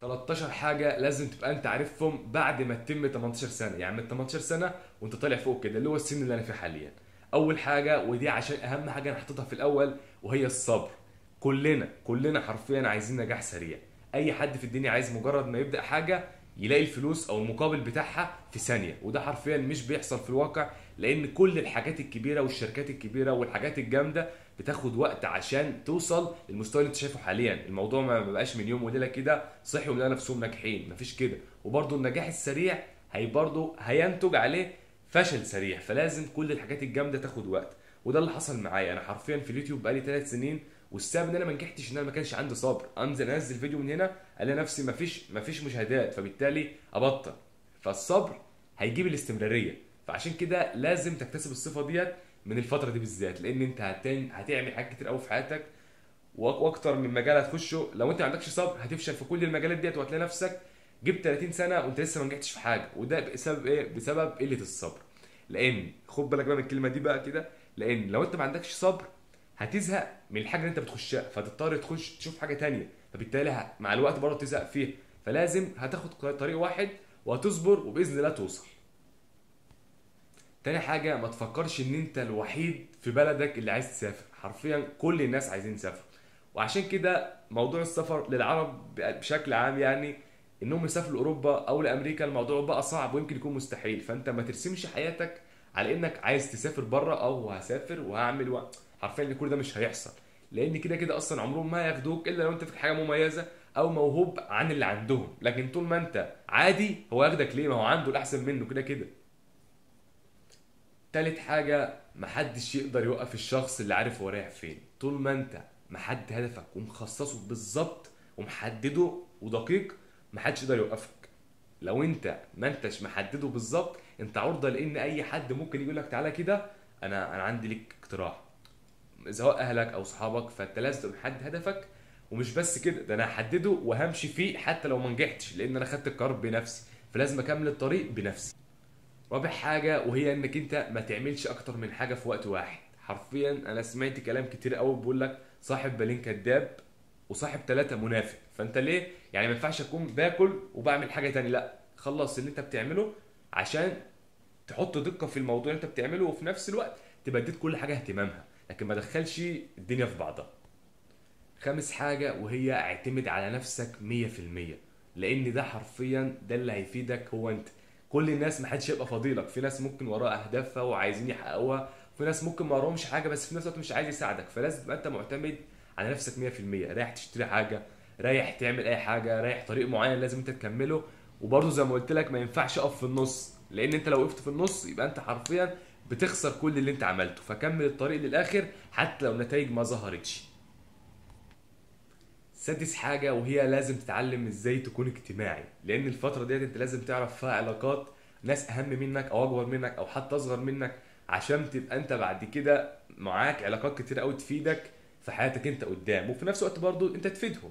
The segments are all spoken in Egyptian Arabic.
13 حاجة لازم تبقى انت عارفهم بعد ما تتم 18 سنة يعني من 18 سنة وانت طالع فوق كده اللي هو السن اللي انا فيه حاليا اول حاجة ودي عشان اهم حاجة انا حطيتها في الاول وهي الصبر كلنا كلنا حرفيا عايزين نجاح سريع اي حد في الدنيا عايز مجرد ما يبدأ حاجة يلاقي الفلوس او المقابل بتاعها في ثانية وده حرفيا مش بيحصل في الواقع لان كل الحاجات الكبيرة والشركات الكبيرة والحاجات الجامدة بتاخد وقت عشان توصل للمستوى اللي انت شايفه حاليا الموضوع ما بقاش من يوم وليله كده صحي ولقى نفسهم ناجحين مفيش كده وبرضه النجاح السريع هي برضه هينتج عليه فشل سريع فلازم كل الحاجات الجامده تاخد وقت وده اللي حصل معايا انا حرفيا في اليوتيوب بقالي ثلاث سنين والسبب ان انا ما نجحتش ان انا ما كانش عندي صبر انزل انزل فيديو من هنا الاقي نفسي مفيش مفيش مشاهدات فبالتالي ابطل فالصبر هيجيب الاستمراريه فعشان كده لازم تكتسب الصفه ديت من الفتره دي بالذات لان انت هتن... هتعمل حاجات كتير قوي في حياتك وأك- واكتر من مجال هتخشه لو انت ما عندكش صبر هتفشل في كل المجالات ديت وهتلاقي نفسك جبت 30 سنه وانت لسه ما نجحتش في حاجه وده بسبب ايه بسبب قله الصبر لان خد بالك بقى من الكلمه دي بقى كده لان لو انت ما عندكش صبر هتزهق من الحاجه اللي انت بتخشها فتضطر تخش تشوف حاجه تانية فبالتالي ه- مع الوقت برضه تزهق فيها فلازم هتاخد طريق واحد وهتصبر وباذن الله توصل تاني حاجة ما تفكرش ان انت الوحيد في بلدك اللي عايز تسافر حرفيا كل الناس عايزين يسافروا وعشان كده موضوع السفر للعرب بشكل عام يعني انهم يسافروا لاوروبا او لامريكا الموضوع بقى صعب ويمكن يكون مستحيل فانت ما ترسمش حياتك على انك عايز تسافر بره او هسافر وهعمل و... حرفيا ان كل ده مش هيحصل لان كده كده اصلا عمرهم ما هياخدوك الا لو انت فيك حاجه مميزه او موهوب عن اللي عندهم لكن طول ما انت عادي هو ياخدك ليه ما هو عنده الاحسن منه كده كده تالت حاجة محدش يقدر يوقف الشخص اللي عارف هو رايح فين طول ما انت محدد هدفك ومخصصه بالظبط ومحدده ودقيق محدش يقدر يوقفك لو انت ما انتش محدده بالظبط انت عرضة لان اي حد ممكن يقول لك تعالى كده انا انا عندي لك اقتراح سواء اهلك او صحابك فانت لازم تبقى محدد هدفك ومش بس كده ده انا هحدده وهمشي فيه حتى لو ما نجحتش لان انا خدت القرار بنفسي فلازم اكمل الطريق بنفسي رابع حاجة وهي انك انت ما تعملش اكتر من حاجة في وقت واحد حرفيا انا سمعت كلام كتير قوي بيقول لك صاحب بالين كذاب وصاحب ثلاثة منافق فانت ليه يعني ما ينفعش اكون باكل وبعمل حاجة تاني لا خلص اللي انت بتعمله عشان تحط دقة في الموضوع اللي انت بتعمله وفي نفس الوقت تبقى اديت كل حاجة اهتمامها لكن ما دخلش الدنيا في بعضها خامس حاجة وهي اعتمد على نفسك 100% لان ده حرفيا ده اللي هيفيدك هو انت كل الناس ما حدش يبقى فضيلك في ناس ممكن وراها اهدافها وعايزين يحققوها في ناس ممكن ما وراهمش حاجه بس في نفس الوقت مش عايز يساعدك فلازم تبقى انت معتمد على نفسك 100% رايح تشتري حاجه رايح تعمل اي حاجه رايح طريق معين لازم انت تكمله وبرضه زي ما قلت لك ما ينفعش اقف في النص لان انت لو وقفت في النص يبقى انت حرفيا بتخسر كل اللي انت عملته فكمل الطريق للاخر حتى لو النتائج ما ظهرتش سادس حاجة وهي لازم تتعلم ازاي تكون اجتماعي لان الفترة ديت انت لازم تعرف فيها علاقات ناس اهم منك او اكبر منك او حتى اصغر منك عشان تبقى انت بعد كده معاك علاقات كتير قوي تفيدك في حياتك انت قدام وفي نفس الوقت برضو انت تفيدهم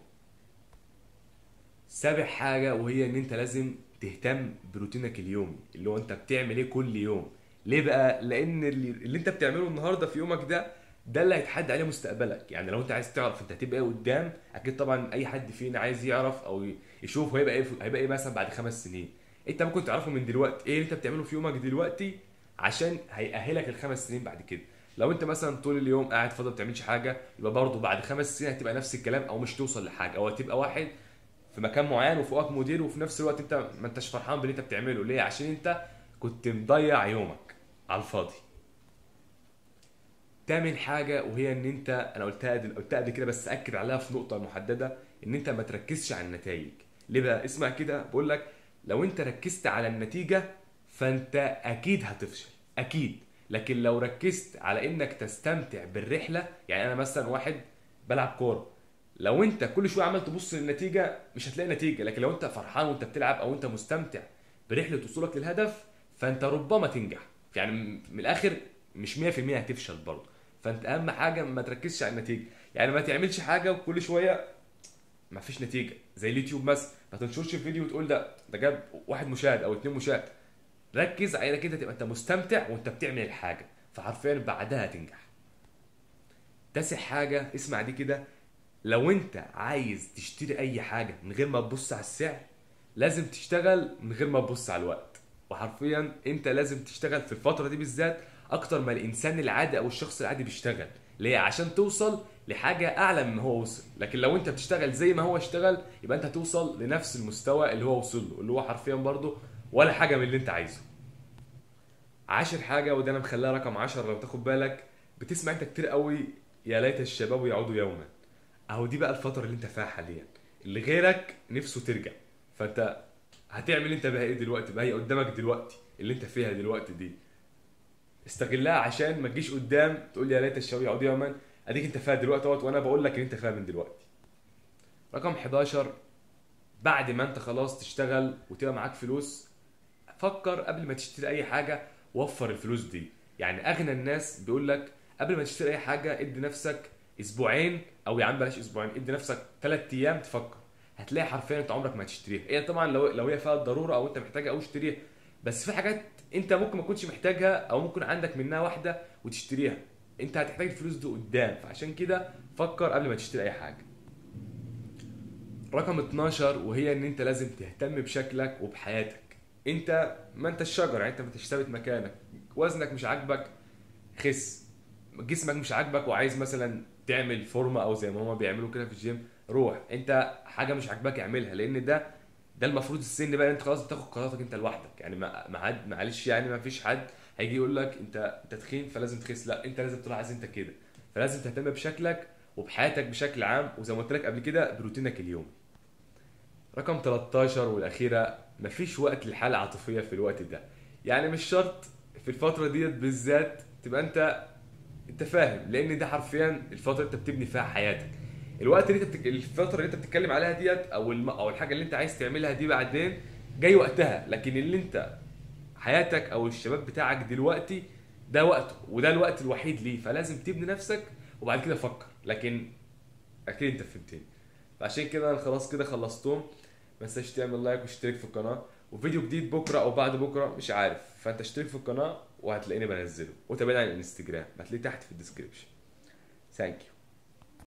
سابع حاجة وهي ان انت لازم تهتم بروتينك اليومي اللي هو انت بتعمل ايه كل يوم ليه بقى لان اللي, اللي انت بتعمله النهارده في يومك ده ده اللي هيتحدد عليه مستقبلك يعني لو انت عايز تعرف انت هتبقى ايه قدام اكيد طبعا اي حد فينا عايز يعرف او يشوف هو هيبقى ايه هيبقى ايه مثلا بعد خمس سنين انت ممكن تعرفه من دلوقتي ايه اللي انت بتعمله في يومك دلوقتي عشان هيأهلك الخمس سنين بعد كده لو انت مثلا طول اليوم قاعد فاضي ما بتعملش حاجه يبقى برضه بعد خمس سنين هتبقى نفس الكلام او مش توصل لحاجه او هتبقى واحد في مكان معين وفوقك مدير وفي نفس الوقت انت ما انتش فرحان باللي انت بتعمله ليه عشان انت كنت مضيع يومك على الفاضي تامن حاجة وهي ان انت انا قلتها دل... قلتها قبل كده بس اكد عليها في نقطة محددة ان انت ما تركزش على النتائج ليه بقى اسمع كده بقول لك لو انت ركزت على النتيجة فانت اكيد هتفشل اكيد لكن لو ركزت على انك تستمتع بالرحلة يعني انا مثلا واحد بلعب كورة لو انت كل شويه عمال تبص للنتيجه مش هتلاقي نتيجه لكن لو انت فرحان وانت بتلعب او انت مستمتع برحله وصولك للهدف فانت ربما تنجح يعني من الاخر مش 100% هتفشل برضه فانت اهم حاجه ما تركزش على النتيجه يعني ما تعملش حاجه وكل شويه ما فيش نتيجه زي اليوتيوب مثلا ما تنشرش فيديو وتقول ده ده جاب واحد مشاهد او اتنين مشاهد ركز على انك انت تبقى انت مستمتع وانت بتعمل الحاجه فحرفيا بعدها تنجح تاسع حاجه اسمع دي كده لو انت عايز تشتري اي حاجه من غير ما تبص على السعر لازم تشتغل من غير ما تبص على الوقت وحرفيا انت لازم تشتغل في الفتره دي بالذات اكتر ما الانسان العادي او الشخص العادي بيشتغل ليه عشان توصل لحاجه اعلى من ما هو وصل لكن لو انت بتشتغل زي ما هو اشتغل يبقى انت هتوصل لنفس المستوى اللي هو وصل له اللي هو حرفيا برضه ولا حاجه من اللي انت عايزه عاشر حاجه وده انا مخليها رقم 10 لو تاخد بالك بتسمع انت كتير قوي يا ليت الشباب يعودوا يوما اهو دي بقى الفتره اللي انت فيها حاليا اللي غيرك نفسه ترجع فانت هتعمل انت بقى ايه دلوقتي بقى هي قدامك دلوقتي اللي انت فيها دلوقتي دي استغلها عشان ما تجيش قدام تقول لي يا ليت الشباب يعودوا يوما اديك انت فيها دلوقتي اهوت وانا بقول لك ان انت فيها من دلوقتي رقم 11 بعد ما انت خلاص تشتغل وتبقى معاك فلوس فكر قبل ما تشتري اي حاجه وفر الفلوس دي يعني اغنى الناس بيقول لك قبل ما تشتري اي حاجه ادي نفسك اسبوعين او يا عم بلاش اسبوعين ادي نفسك ثلاث ايام تفكر هتلاقي حرفيا انت عمرك ما هتشتريها هي طبعا لو لو هي فيها الضروره او انت محتاجها او اشتريها بس في حاجات انت ممكن ما تكونش محتاجها او ممكن عندك منها واحده وتشتريها انت هتحتاج الفلوس دي قدام فعشان كده فكر قبل ما تشتري اي حاجه رقم 12 وهي ان انت لازم تهتم بشكلك وبحياتك انت ما انت الشجره يعني انت ما انتش ثابت مكانك وزنك مش عاجبك خس جسمك مش عاجبك وعايز مثلا تعمل فورمه او زي ما هما بيعملوا كده في الجيم روح انت حاجه مش عاجباك اعملها لان ده ده المفروض السن بقى انت خلاص بتاخد قراراتك انت لوحدك يعني ما ما حد معلش يعني ما فيش حد هيجي يقول لك انت انت تخين فلازم تخس لا انت لازم تلاحظ انت كده فلازم تهتم بشكلك وبحياتك بشكل عام وزي ما قلت لك قبل كده بروتينك اليومي رقم 13 والاخيره مفيش وقت للحاله العاطفيه في الوقت ده يعني مش شرط في الفتره ديت بالذات تبقى انت انت فاهم لان ده حرفيا الفتره اللي انت بتبني فيها حياتك الوقت اللي انت بتك... الفتره اللي انت بتتكلم عليها ديت او الم... او الحاجه اللي انت عايز تعملها دي بعدين جاي وقتها لكن اللي انت حياتك او الشباب بتاعك دلوقتي ده وقته وده الوقت الوحيد ليه فلازم تبني نفسك وبعد كده فكر لكن اكيد انت فهمتني فعشان كده انا خلاص كده خلصتهم ما تنساش تعمل لايك واشترك في القناه وفيديو جديد بكره او بعد بكره مش عارف فانت اشترك في القناه وهتلاقيني بنزله وتابعني على الانستجرام هتلاقيه تحت في الديسكربشن ثانك يو